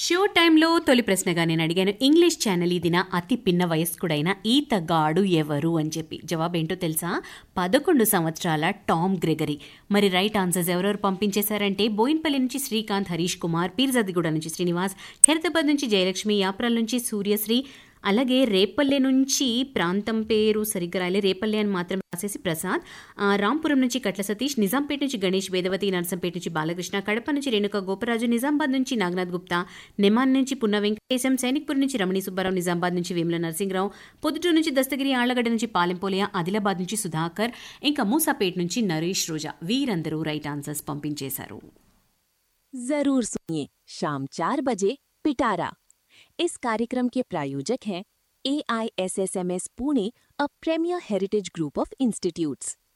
show టైంలో తొలి ప్రశ్నగా నేను అడిగాను ఇంగ్లీష్ ఛానల్ ఇది నా అతి పిన్న వయస్కుడైన ఈతగాడు ఎవరు అని చెప్పి జవాబు ఏంటో తెలుసా పదకొండు సంవత్సరాల టామ్ గ్రెగరీ మరి రైట్ ఆన్సర్స్ ఎవరెవరు పంపించేశారంటే బోయిన్పల్లి నుంచి శ్రీకాంత్ హరీష్ కుమార్ పీర్జదిగూడ నుంచి శ్రీనివాస్ ఖైరతాబాద్ నుంచి జయలక్ష్మి యాప్రాల్ నుంచి సూర్యశ్రీ అలాగే రేపల్లె నుంచి ప్రాంతం పేరు సరిగ్గా రాయలే రేపల్లె అని మాత్రం రాసేసి ప్రసాద్ ఆ, రాంపురం నుంచి కట్ల సతీష్ నిజాంపేట నుంచి గణేష్ వేదవతి నర్సంపేట నుంచి బాలకృష్ణ కడప నుంచి రేణుక గోపరాజు నిజామాబాద్ నుంచి నాగనాథ్ గుప్తా నెమాన్ నుంచి పున్న వెంకటేశం సైనిక్పూర్ నుంచి రమణి సుబ్బారావు నిజామాబాద్ నుంచి వేముల నరసింహరావు పొద్దుటూరు నుంచి దస్తగిరి ఆళ్లగడ్డ నుంచి పాలెంపోలియా ఆదిలాబాద్ నుంచి సుధాకర్ ఇంకా మూసాపేట నుంచి నరేష్ రోజా వీరందరూ రైట్ ఆన్సర్స్ పంపించేశారు जरूर सुनिए शाम चार बजे पिटारा इस कार्यक्रम के प्रायोजक हैं A I S S M S Pune a premier heritage group of institutes